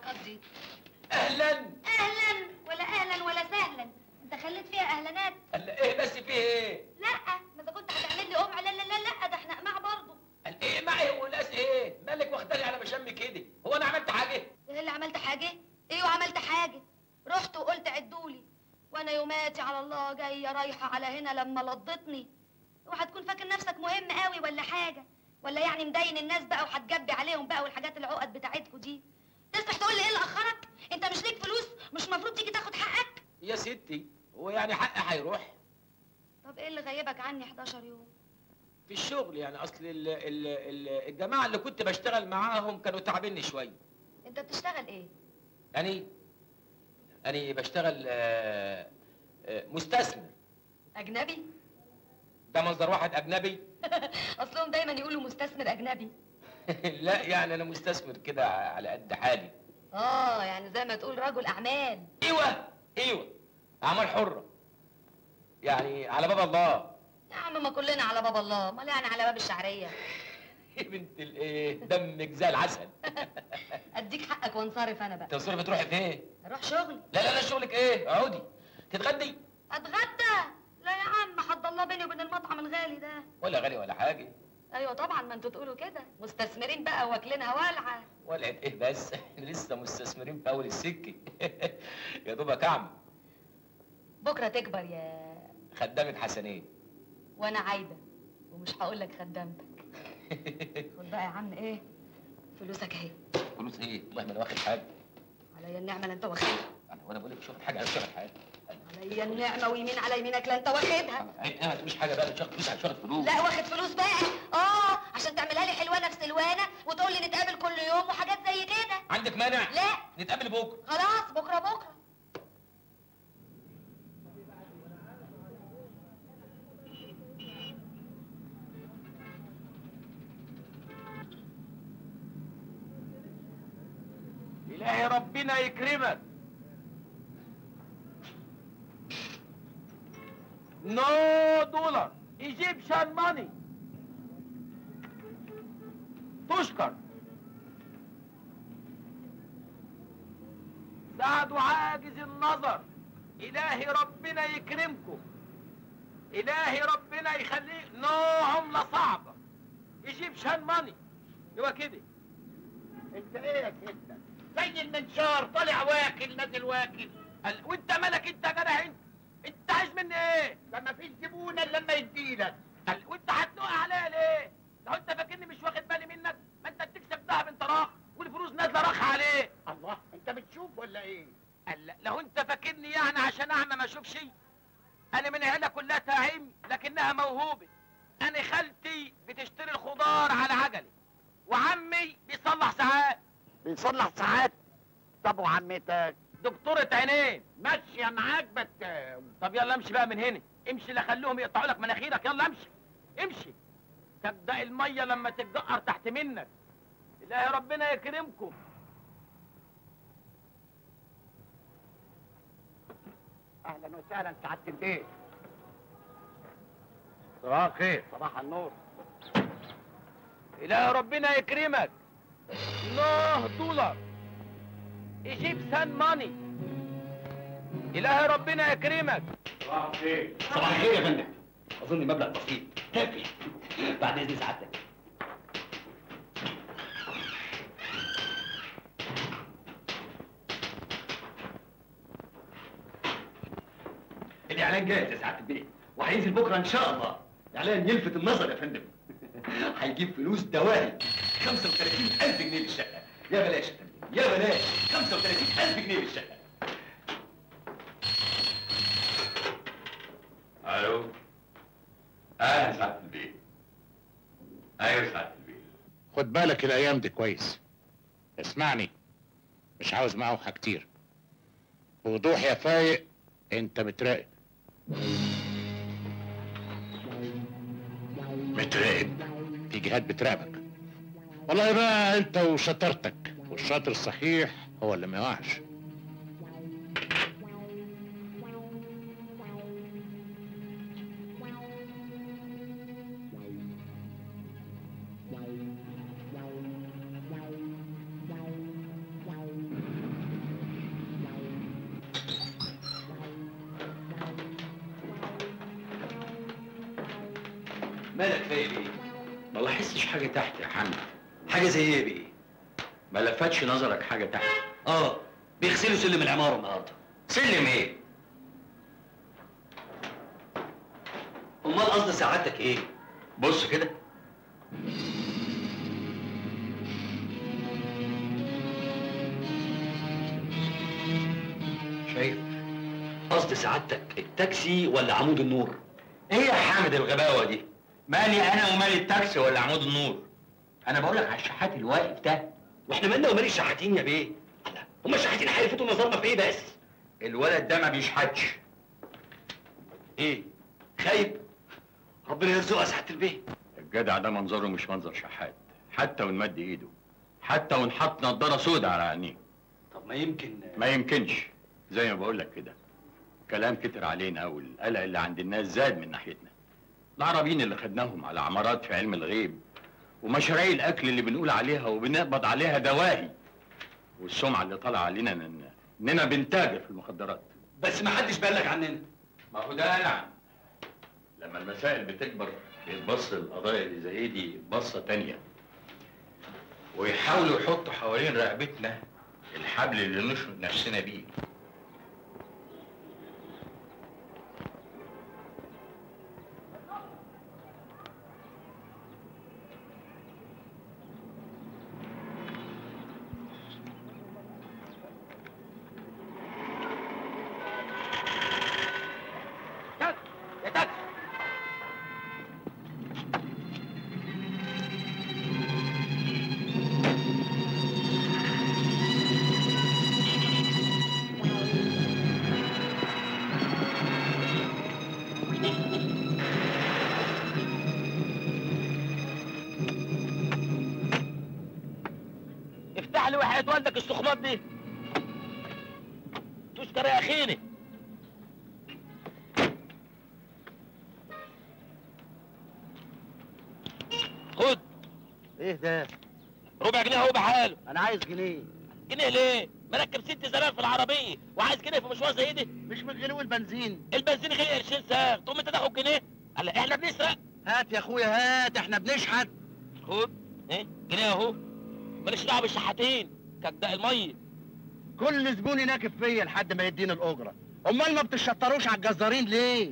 الحركات دي اهلا اهلا ولا اهلا ولا سهلا انت خليت فيها اهلانات قال ايه بس فيه ايه لا ما اذا كنت هتعمل لي قمع لا لا لا لا ده احنا قماع برضه قال ايه معي وناس ايه مالك واخداني على مشامي كده هو انا عملت حاجه ايه اللي عملت حاجه ايه وعملت حاجه رحت وقلت عدولي وانا يوماتي على الله جايه رايحه على هنا لما لضتني وهتكون فاكر نفسك مهم قوي ولا حاجه ولا يعني مدين الناس بقى وهتجبي عليهم بقى والحاجات العقد بتاعتكوا دي تسمح تقول لي ايه اللي اخرك انت مش ليك فلوس مش المفروض تيجي تاخد حقك يا ستي هو يعني حقي هيروح طب ايه اللي غيبك عني 11 يوم في الشغل يعني اصل ال ال ال الجماعه اللي كنت بشتغل معاهم كانوا تعبني شويه انت بتشتغل ايه يعني أنا بشتغل آه، آه، مستثمر اجنبي ده مصدر واحد أجنبي اصلهم دايما يقولوا مستثمر اجنبي لا يعني أنا مستثمر كده على قد حالي اه يعني زي ما تقول رجل اعمال أيوه أيوه أعمال حرة يعني على باب الله يا عم ما كلنا على باب الله امال يعني على باب الشعريه يا بنت الإيه دمك زي العسل اديك حقك وانصرف انا بقى تصرفي تروحي فين؟ اروح شغلي لا لا لا شغلك إيه؟ اقعدي تتغدي اتغدى لا يا عم حد الله بيني وبين المطعم الغالي ده ولا غالي ولا حاجة ايوه طبعا ما انتوا تقولوا كده مستثمرين بقى واكلينها والعه ولا ايه بس لسه مستثمرين في اول السكه يا دوبك اعمى بكره تكبر يا خدامة حسنين وانا عايده ومش هقول لك خدامتك خد بقى يا عم ايه فلوسك اهي فلوس ايه؟ والله ما انا واخد حاجه عليا النعمه اللي انت واخدها انا وانا بقول لك مش واخد حاجه انا مش واخد حاجه عليا النعمه ويمين على يمينك لا انت واخدها عيب ايه ما تقوليش حاجه بقى مش واخد فلوس مش واخد فلوس لا واخد فلوس بقى اه عشان تعملها لي حلوانه في سلوانه وتقول لي نتقابل كل يوم وحاجات زي كده عندك مانع؟ لا نتقابل بكره خلاص بكره بكره إلهي ربنا يكرمك نو دولار ايجيبشن ماني تشكر سعد عاجز النظر إلهي ربنا يكرمكم إلهي ربنا يخليه نو عملة صعبة ايجيبشن ماني يبقى كده انت ايه يا ستة زي المنشار طالع واكل نازل واكل قال وانت مالك انت يا جدع انت انت عايز مني ايه ده مفيش زبون الا لما يديلك قال وانت هتنقع عليا ليه لو انت فاكرني مش واخد بالي منك ما انت بتكسب دهب انت راخ والفلوس نازله راخ عليه الله انت بتشوف ولا ايه قال لا، لو انت فاكرني يعني عشان اعمى ما اشوفش انا من عيله كلها تعيم لكنها موهوبه انا خالتي بتشتري الخضار على عجله وعمي بيصلح ساعات بيصلح ساعات طب وعمتك دكتورة عينين ماشية معاك بس طب يلا امشي بقى من هنا امشي لا خليهم يقطعوا لك مناخيرك يلا امشي امشي تبدا الميه لما تتجقر تحت منك الهي ربنا يكرمكم اهلا وسهلا سعادة البيت صباح الخير صباح النور الهي ربنا يكرمك نوه دولار ايجيبسان ماني الهي ربنا يكرمك صباح الخير صباح الخير يا فندم اظن مبلغ بسيط كافي بعد اذن سعادتك الاعلان جاهز يا سعاده البيت وهينزل بكره ان شاء الله اعلان يلفت النظر يا فندم هيجيب فلوس دواهي 35000 جنيه للشقه يا بلاش يا فندم يا بلاش 35000 جنيه للشقه الو اهلا سعاده البيت ايوه سعاده البيت خد بالك الايام دي كويس اسمعني مش عاوز معوحة كتير بوضوح يا فايق انت متراقب متراقب في جهات بتراقبك والله بقى انت وشطارتك والشاطر الصحيح هو اللي ما يقعش مالك فايق ايه؟ ما لاحظتش حاجه تحت يا حمد حاجه زي ايه بيه؟ ما لفتش نظرك حاجه تحت اه بيغسلوا سلم العماره النهارده سلم ايه امال قصد سعادتك ايه؟ بص كده شايف؟ قصد سعادتك التاكسي ولا عمود النور؟ ايه يا حامد الغباوه دي مالي انا ومال التاكسي ولا عمود النور انا بقول لك على الشحات الواقف ده واحنا مالنا ومال الشحاتين يا بيه؟ الله هم الشحاتين هيلفتوا نظرنا في ايه بس؟ الولد ده ما بيشحتش ايه؟ خايب؟ ربنا يرزقه يا سعاده البيه الجدع ده منظره مش منظر شحات حتى وان مد ايده حتى وان حط نضاره سودا على عينيه طب ما يمكن ما يمكنش زي ما بقول لك كده كلام كتر علينا والقلق اللي عند الناس زاد من ناحيتنا العربيين اللي خدناهم على عمارات في علم الغيب ومشاريع الاكل اللي بنقول عليها وبنقبض عليها دواهي والسمعه اللي طالعه علينا إن- اننا بنتاجر في المخدرات بس ما حدش بلغ عننا ما هو ده نعم لما المسائل بتكبر بيتبص القضايا اللي زي دي بصه تانية ويحاولوا يحطوا حوالين رقبتنا الحبل اللي نشرب نفسنا بيه يا تاكسي افتح لي وحياة والدك السخمات دي تشكر يا اخيني خد ايه ده؟ ربع جنيه اهو بحاله انا عايز جنيه جنيه ليه؟ مركب ست زرار في العربية وعايز جنيه في مشوار زي دي مش من غلو البنزين البنزين غير قرشين ساغ تقوم انت تاخد جنيه هلا احنا بنسرق هات يا اخويا هات احنا بنشحت خد ايه جنيه اهو ماليش دعوه بالشحاتين كجداء الميه كل زبون يناكب فيا لحد ما يديني الاجره امال ما بتشطروش على الجزارين ليه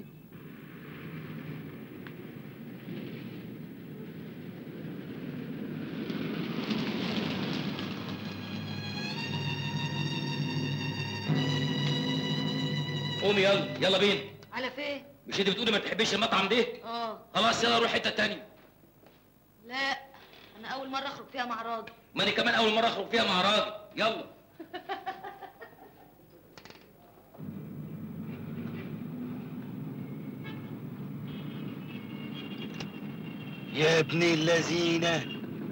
قومي يلا يلا بينا على فين؟ مش انت بتقولي ما تحبيش المطعم ده اه خلاص يلا روح حته تانية لا انا اول مره اخرج فيها مع راجل ما انا كمان اول مره اخرج فيها مع راجل يلا يا ابن اللذينه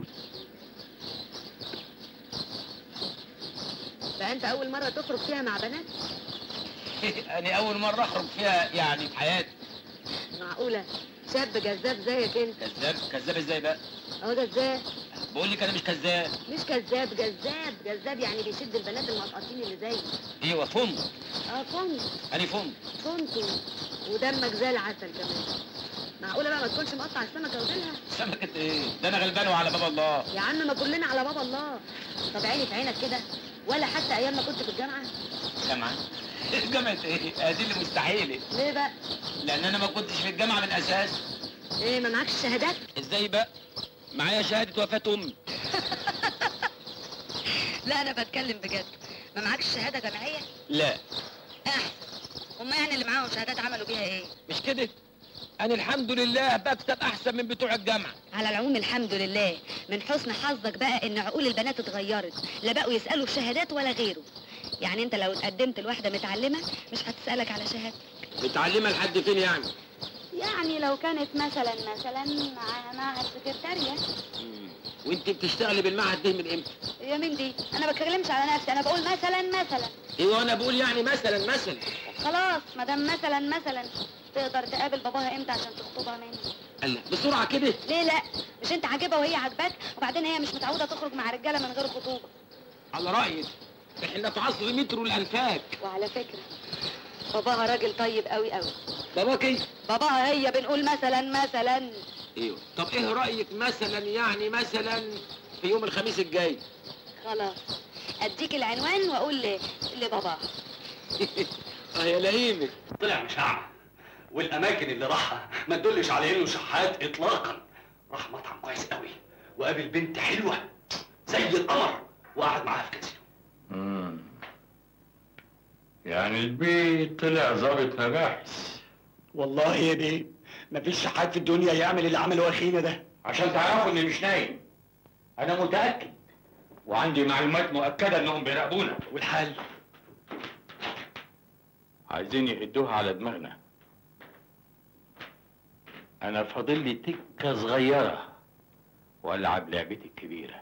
بقى انت اول مره تخرج فيها مع بنات انا اول مره اخرج فيها يعني في حياتي معقوله شاب جذاب زيك انت كذاب كذاب ازاي بقى اهو جذاب بقول لك انا مش كذاب مش كذاب جذاب جذاب يعني بيشد البنات المقاطين اللي زيك ايوه فم اه كنت انا فم كنت ودمك زي العسل كمان معقوله بقى ما تكونش مقطع السمكه وديلها سمكة ايه ده انا غلبان وعلى باب الله يا عم ما كلنا على باب الله طب عيني في عينك كده ولا حتى ايام ما كنت في الجامعه جامعة جامعة ايه هذه اللي مستحيلة ليه بقى لان انا ما كنتش في الجامعة من اساس ايه ما معكش شهادات ازاي بقى معايا شهادة وفاة امي لا انا بتكلم بجد ما معكش شهاده جامعيه لا احسن هما يعني اللي معاهم شهادات عملوا بيها ايه مش كده انا الحمد لله بكسب احسن من بتوع الجامعة على العموم الحمد لله من حسن حظك بقى ان عقول البنات اتغيرت لا بقوا يسالوا الشهادات ولا غيره يعني انت لو اتقدمت لواحده متعلمه مش هتسالك على شهاده متعلمة لحد فين يعني يعني لو كانت مثلا مثلا معاها معهد سكرتارية وانت بتشتغلي بالمعهد ده من امتى يا مين دي انا ما بتكلمش على نفسي انا بقول مثلا مثلا ايوه انا بقول يعني مثلا مثلا خلاص ما دام مثلا مثلا تقدر تقابل باباها امتى عشان تخطبها مني الله بسرعة كده ليه لا مش انت عاجبها وهي عاجباك وبعدين هي مش متعوده تخرج مع رجاله من غير خطوبه على رأيك احنا في عصر مترو الانفاك وعلى فكره باباها راجل طيب قوي قوي باباك ايه باباها هي بنقول مثلا مثلا ايوه طب ايه رايك مثلا يعني مثلا في يوم الخميس الجاي خلاص اديك العنوان واقول ل- لبابا اه يا لئيمك طلع مشاع والاماكن اللي راحها ما تدلش على انه شحات اطلاقا راح مطعم كويس قوي وقابل بنت حلوه زي القمر وقعد معاها في كازينو مم. يعني البيت طلع ظابط مباحث والله يا بيه مفيش شحات في الدنيا يعمل اللي عمله اخينا ده عشان تعرفوا اني مش نايم انا متاكد وعندي معلومات مؤكده انهم بيراقبونا والحل عايزين يهدوها على دماغنا انا فاضل لي تكه صغيره والعب لعبتي الكبيره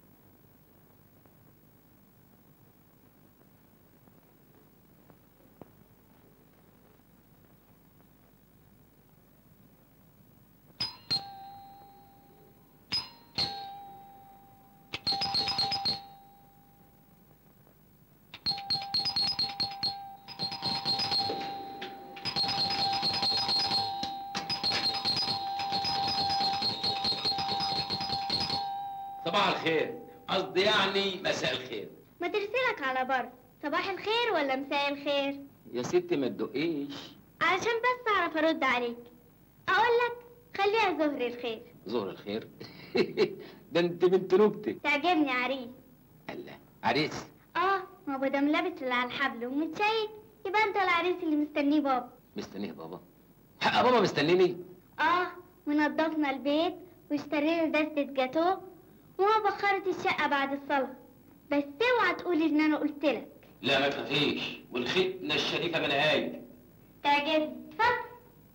صباح الخير قصدي يعني مساء الخير ما ترسلك على بر صباح الخير ولا مساء الخير يا ستي ما تدقيش علشان بس اعرف ارد عليك اقول لك خليها ظهر الخير ظهر الخير ده انت بنت نكته تعجبني عريس الله عريس اه ما هو دام لابس اللي على الحبل ومتشيك يبقى انت العريس اللي مستنيه بابا مستنيه بابا حق بابا مستنيني اه ونضفنا البيت واشترينا دستة جاتوه وما بخرت الشقة بعد الصلاة بس اوعى تقولي ان انا قلت لك لا ما تخافيش والختنه الشريفه منهاج تعجبني اتفضل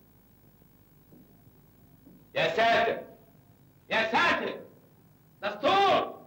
يا ساتر يا ساتر دستور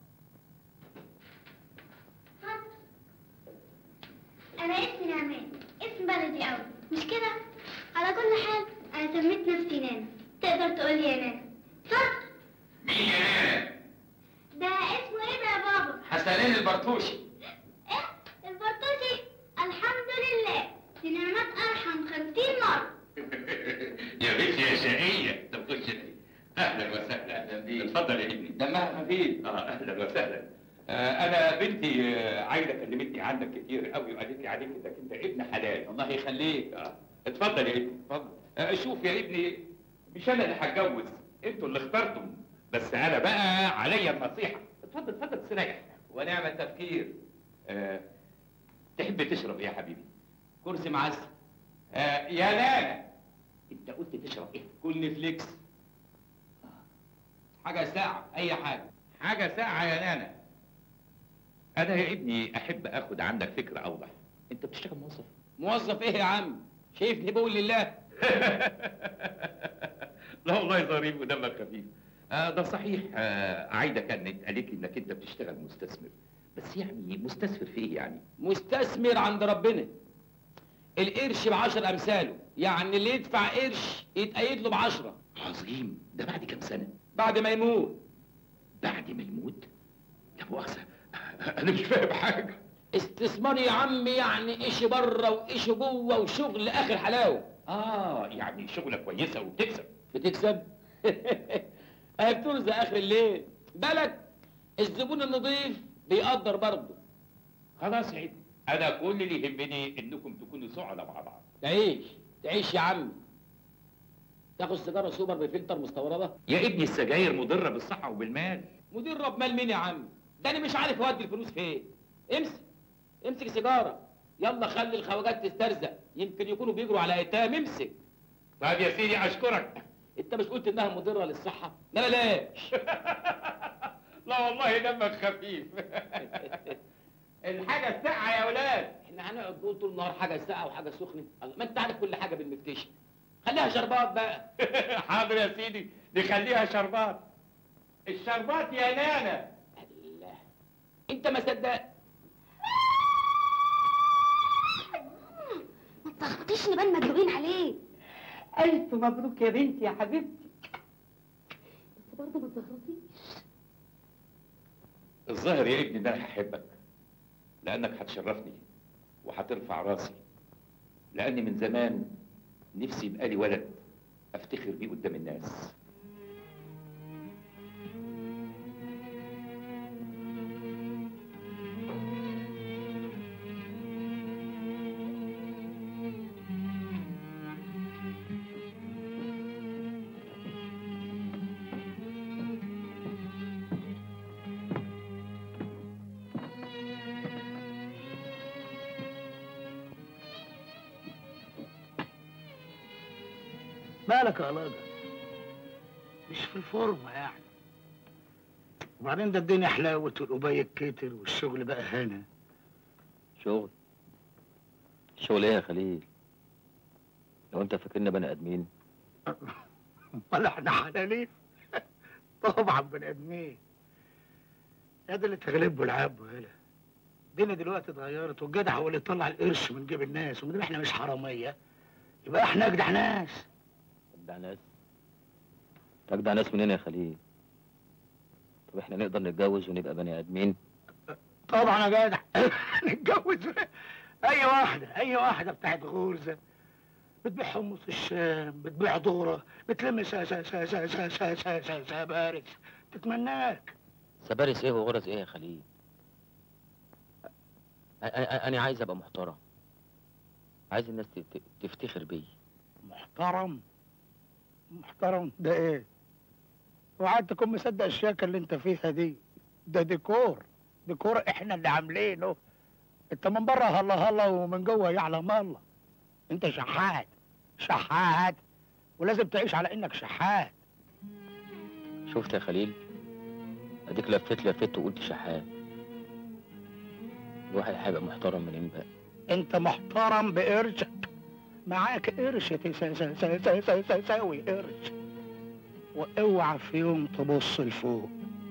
انا اسمي نعمان اسم بلدي قوي مش كده على كل حال انا سميت نفسي نانا تقدر تقول لي يا نانا اتفضل مين يا نانا ده اسمه ايه ده يا بابا حسنين البرتوشي ايه البرتوشي الحمد لله دي نعمات ارحم خمسين مرة يا بنت يا شقيه طب خش لي. اهلا وسهلا اهلا بيك اتفضل يا ابني دمها خفيف اه اهلا وسهلا آه انا بنتي آه، عايده كلمتني عنك كتير قوي وقالت لي عليك انك انت ابن حلال الله يخليك آه. اتفضل يا ابني اتفضل آه شوف يا ابني مش انا اللي هتجوز انتوا اللي اخترتم بس انا بقى عليا النصيحه اتفضل اتفضل استريح ونعم التفكير آه. تحب تشرب ايه يا حبيبي كرسي معسل آه يا نانا انت قلت تشرب ايه كل فليكس حاجه ساعه اي حاجه حاجه ساعه يا نانا انا يا ابني احب اخد عندك فكره اوضح انت بتشتغل موظف موظف ايه يا عم شايفني بقول لله لا والله ظريف ودمك خفيف آه ده صحيح آه عايده كانت قالت لي انك انت بتشتغل مستثمر بس يعني مستثمر في ايه يعني مستثمر عند ربنا القرش بعشر امثاله يعني اللي يدفع قرش يتقيد له بعشرة عظيم ده بعد كام سنه بعد ما يموت بعد ما يموت لا مؤاخذه انا مش فاهم حاجه استثمار يا عم يعني ايش بره وايش جوه وشغل اخر حلاوه اه يعني شغله كويسه وبتكسب بتكسب اهي بترزق اخر الليل بالك الزبون النظيف بيقدر برضه خلاص يا ابني انا كل اللي يهمني انكم تكونوا سعداء مع بعض تعيش تعيش يا عم تاخد سيجاره سوبر بفلتر مستورده يا ابني السجاير مضره بالصحه وبالمال مدير رب مال مين يا عم ده انا مش عارف اودي الفلوس فين امسك امسك سيجاره يلا خلي الخواجات تسترزق يمكن يكونوا بيجروا على ايتام امسك طيب يا سيدي اشكرك انت مش قلت انها مضره للصحه لا بلاش لا والله دمك خفيف الحاجه الساقعه يا ولاد احنا هنقعد نقول طول النهار حاجه ساقعه وحاجه سخنه الله، ما انت عارف كل حاجه بالمفتش خليها شربات بقى حاضر يا سيدي نخليها شربات الشربات يا نانا الله انت ما صدقت ما تلخبطيش نبان مدلوقين عليه ألف مبروك يا بنتي يا حبيبتي بس برضه ما تلخبطيش الظاهر يا ابني ان انا هحبك لانك هتشرفني وهترفع راسي لاني من زمان نفسي يبقى لي ولد افتخر بيه قدام الناس مالك يا لاجة مش في الفورمة يعني وبعدين ده الدنيا حلاوة والقباية كتر والشغل بقى هنا شغل شغل ايه يا خليل لو انت فاكرنا بني ادمين امال احنا حلالين طبعا بني ادمين يا ده اللي تغلبه العب هلا الدنيا دلوقتي اتغيرت والجدع هو اللي يطلع القرش من جيب الناس وما دام احنا مش حراميه يبقى احنا اجدع ناس تجدع ناس تجدع ناس منين يا خليل طب احنا نقدر نتجوز ونبقى بني ادمين طبعا يا جدع نتجوز اي واحده اي واحده بتاعت غرزه بتبيع حمص الشام بتبيع ذره بتلم سا سا سا سا سا سا سا سا سا بارد تتمناك سبارس ايه وغرز ايه يا خليل أ- أ- أ- انا عايز ابقى محترم عايز الناس ت- ت- تفتخر بيا محترم محترم ده ايه وقعدت تكون مصدق الشياكه اللي انت فيها دي ده ديكور ديكور احنا اللي عاملينه انت من بره هلا هلا ومن جوه يعلم الله انت شحات شحات ولازم تعيش على انك شحات شفت يا خليل اديك لفيت لفيت وقلت شحات الواحد هيبقى محترم منين بقى انت محترم بقرشك معاك قرش تسا- سا- سا- سا- سا- سا- ساوي قرش واوعى في يوم تبص لفوق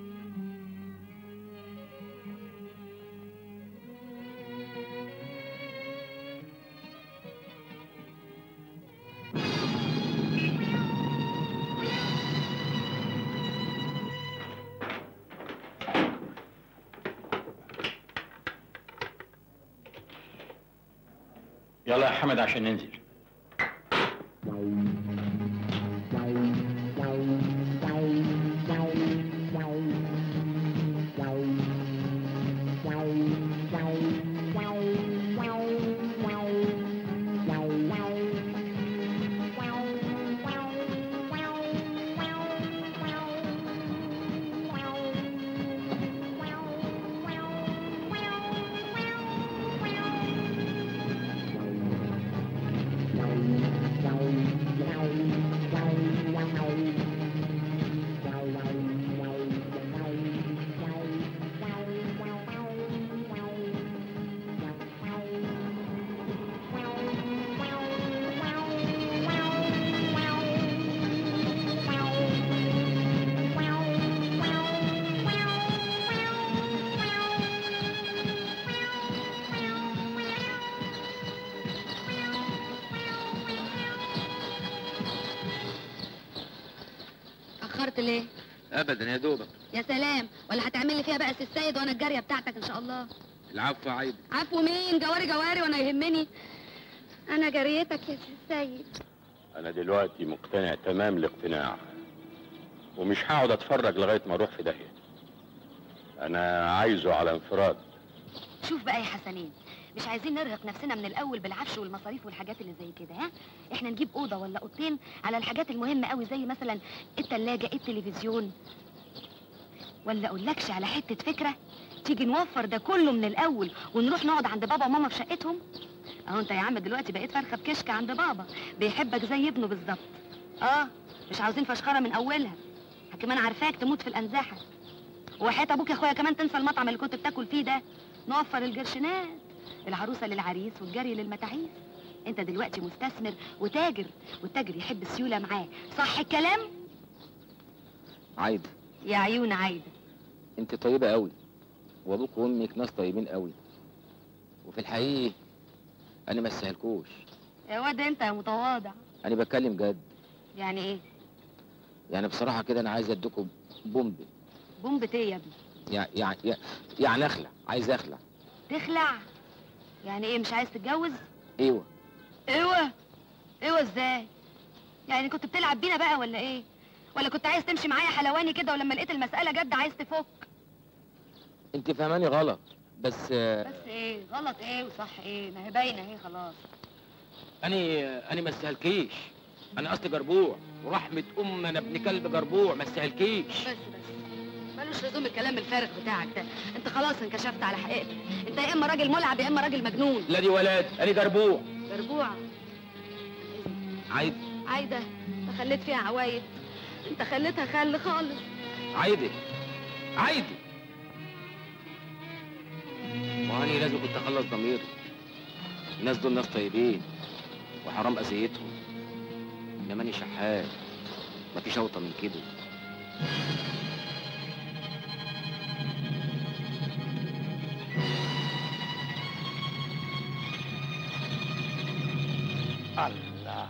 يلا يا حمد عشان ننزل اخرت ليه ابدا يا دوبك يا سلام ولا هتعمل لي فيها بقى سي السيد وانا الجاريه بتاعتك ان شاء الله العفو يا عيب عفو مين جواري جواري وانا يهمني انا جاريتك يا سي السيد انا دلوقتي مقتنع تمام الاقتناع ومش هقعد اتفرج لغايه ما اروح في داهيه انا عايزه على انفراد شوف بقى يا حسنين مش عايزين نرهق نفسنا من الاول بالعفش والمصاريف والحاجات اللي زي كده ها احنا نجيب اوضه ولا اوضتين على الحاجات المهمه قوي زي مثلا التلاجة التلفزيون ولا اقولكش على حته فكره تيجي نوفر ده كله من الاول ونروح نقعد عند بابا وماما في شقتهم اهو انت يا عم دلوقتي بقيت فرخه بكشك عند بابا بيحبك زي ابنه بالظبط اه مش عاوزين فشخره من اولها كمان عارفاك تموت في الانزاحه وحياة ابوك يا اخويا كمان تنسى المطعم اللي كنت بتاكل فيه ده نوفر الجرشنات العروسه للعريس والجري للمتاعيس انت دلوقتي مستثمر وتاجر والتاجر يحب السيوله معاه صح الكلام عايده يا عيون عايده انت طيبه قوي وابوك وامك ناس طيبين قوي وفي الحقيقه انا ما استاهلكوش يا واد انت يا متواضع انا بتكلم جد يعني ايه يعني بصراحه كده انا عايز اديكم بومب بومبة ايه يا ابني يعني يعني يعني اخلع عايز اخلع تخلع يعني ايه مش عايز تتجوز ايوه ايوه ايوه ازاي يعني كنت بتلعب بينا بقى ولا ايه ولا كنت عايز تمشي معايا حلواني كده ولما لقيت المسألة جد عايز تفك انت فهماني غلط بس آه، بس ايه غلط ايه وصح ايه ما هي باينة اهي خلاص انا انا ما استاهلكيش انا اصلي جربوع ورحمه ام انا ابن كلب جربوع ما استاهلكيش بس بس ملوش لزوم الكلام الفارغ بتاعك ده انت خلاص انكشفت على حقيقتك انت يا اما راجل ملعب يا اما راجل مجنون لا دي ولاد انا جربوع جربوع عايز عايده خليت فيها عوايد انت خليتها خل خالص عايدة عايدة واني لازم كنت اخلص ضميري الناس دول ناس طيبين وحرام اذيتهم انما اني شحات مفيش اوطى من كده الله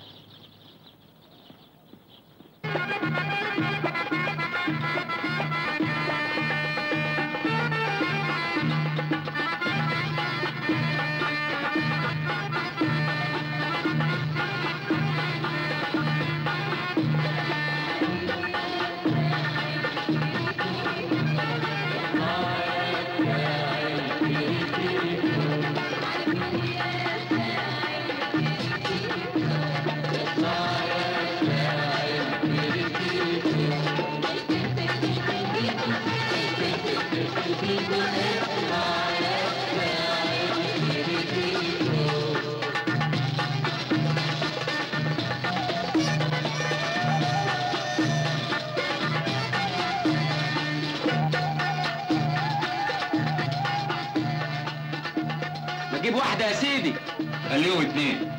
ما تجيب واحدة يا سيدي خليهم اتنين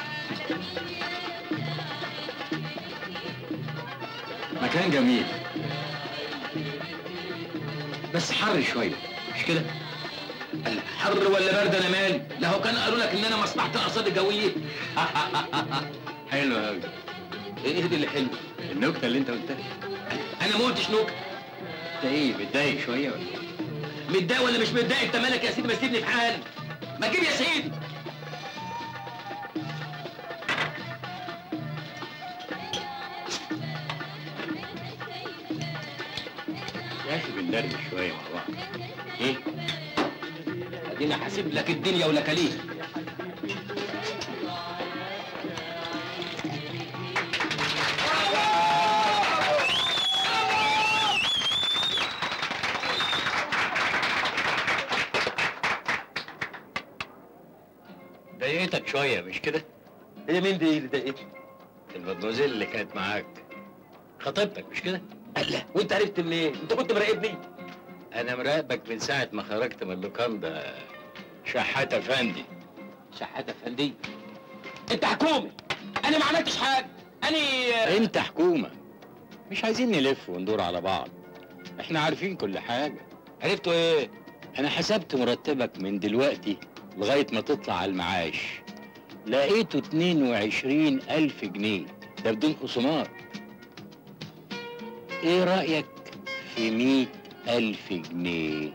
مكان جميل بس حر شوية مش كده؟ حر ولا برد انا مالي لا هو كان قالوا لك ان انا مصلحة الارصاد الجوية حلو قوي ايه دي اللي حلو النكتة اللي انت قلتها انا ما قلتش نكتة انت ايه متضايق شوية ولا ايه؟ متضايق ولا مش متضايق انت مالك يا سيدي ما تسيبني في حالي ما تجيب يا سيدي يا اخي بندردش شوية مع بعض ايه ادينا حاسب لك الدنيا ولا كليه ضايقتك شوية مش كده؟ هي مين دي اللي ضايقتني المدموزيل اللي كانت معاك خطيبتك مش كده؟ الله وانت عرفت منين انت كنت مراقبني أنا مراقبك من ساعة ما خرجت من اللوكاندا شحات أفندي شحاتة فندي انت حكومي انا ما عملتش حاجه انا أنت حكومة مش عايزين نلف وندور على بعض إحنا عارفين كل حاجة عرفتوا ايه أنا حسبت مرتبك من دلوقتي لغاية ما تطلع على المعاش لقيته 22 ألف جنيه ده بدون خصومات إيه رأيك في 100 ألف جنيه؟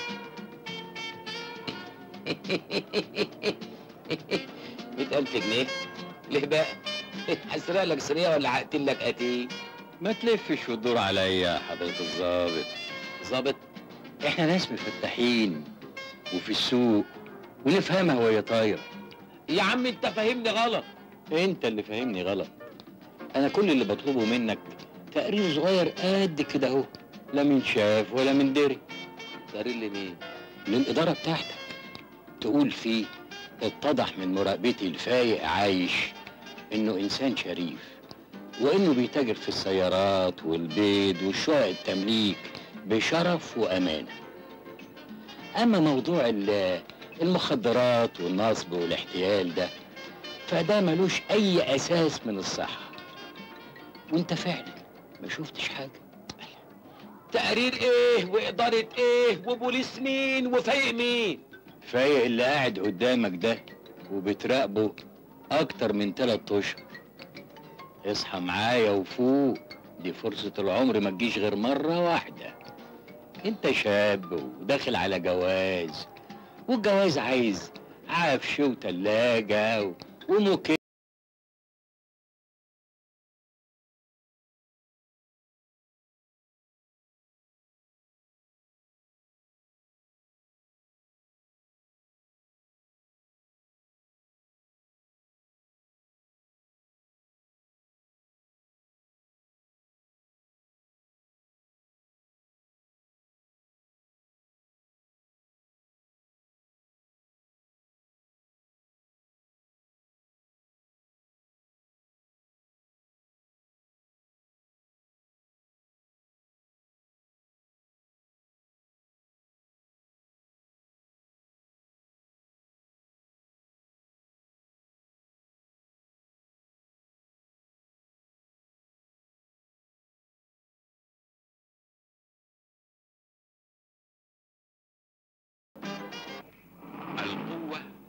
مئة ألف جنيه ليه بقى هسرق لك سرية ولا هقتل لك قتيل ما تلفش وتدور عليا يا حضرة الظابط ظابط احنا ناس مفتحين وفي السوق ونفهمها وهي طايرة يا عم انت فاهمني غلط انت اللي فاهمني غلط انا كل اللي بطلبه منك تقرير صغير قد كده اهو لا من شاف ولا من دري تقرير لمين للإدارة بتاعتك تقول فيه اتضح من مراقبتي الفايق عايش انه انسان شريف وانه بيتاجر في السيارات والبيض والشقق التمليك بشرف وامانه اما موضوع ال- المخدرات والنصب والاحتيال ده فده ملوش اي اساس من الصحه وانت فعلا ما شفتش حاجه تقرير ايه واداره ايه وبوليس مين وفايق مين فايق اللي قاعد قدامك ده وبتراقبه اكتر من تلات اشهر اصحى معايا وفوق دي فرصة العمر ما تجيش غير مرة واحدة انت شاب وداخل على جواز والجواز عايز عفش وتلاجة و- وموكيت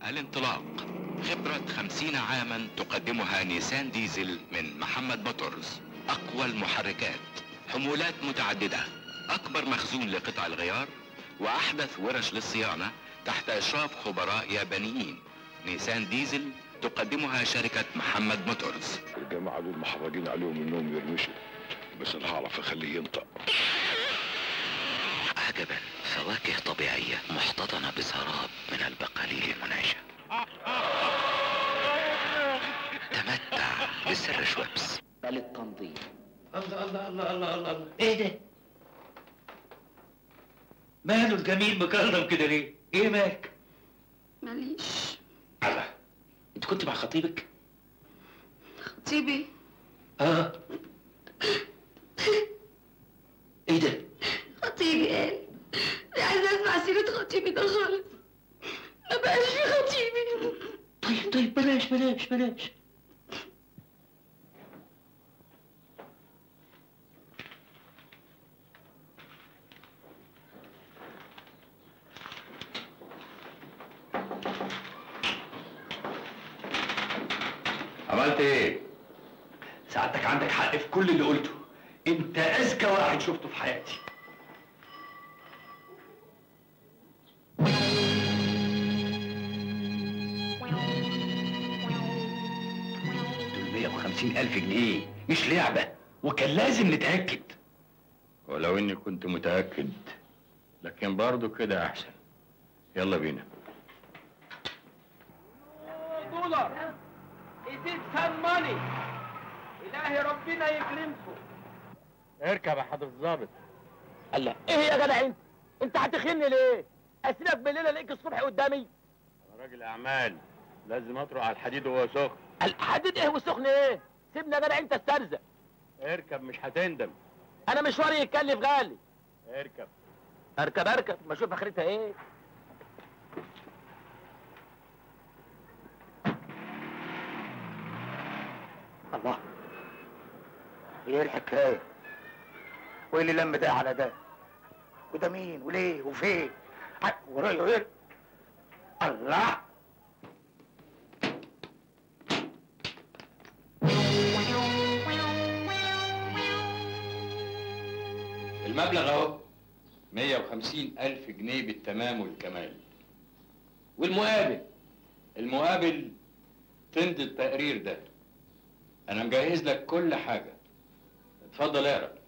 الانطلاق خبرة خمسين عاما تقدمها نيسان ديزل من محمد موتورز أقوى المحركات حمولات متعددة أكبر مخزون لقطع الغيار وأحدث ورش للصيانة تحت إشراف خبراء يابانيين نيسان ديزل تقدمها شركة محمد موتورز الجماعة دول محرجين عليهم انهم يرمشوا بس انا هعرف اخليه ينطق عجبا فواكه طبيعية محتضنة بسراب من البقاليل المنعشة تمتع بسر شويبس بل التنظيم الله الله الله الله الله الله ايه ده؟ ماله الجميل مكرم كده ليه؟ ايه مالك؟ ماليش الله انت كنت مع خطيبك؟ خطيبي اه ايه ده؟ خطيبي قال مش عايزه اسمع سيره خطيبي ده خالص ما بقاش في خطيبي طيب طيب بلاش بلاش بلاش عملت ايه؟ سعادتك عندك حق في كل اللي قلته انت اذكى واحد شفته في حياتي دول 150 ألف جنيه مش لعبة وكان لازم نتأكد ولو اني كنت متأكد لكن برضه كده احسن يلا بينا دولار يزيد سام ماني الهي ربنا يكرمكم اركب يا حضرة الظابط الله ايه يا جدع انت انت هتخني ليه اسيبك بالليل الاقيك الصبح قدامي انا راجل اعمال لازم اطرق على الحديد وهو سخن الحديد ايه والسخن ايه سيبني يا جدع انت استرزق اركب مش هتندم انا مشواري يتكلف غالي اركب اركب اركب ما اشوف اخرتها ايه الله ايه الحكايه وايه اللي لم ده على ده وده مين وليه وفين ع- ورايا ورايا الله المبلغ اهو 150 ألف جنيه بالتمام والكمال والمقابل المقابل تمضي التقرير ده أنا مجهز لك كل حاجة اتفضل اقرا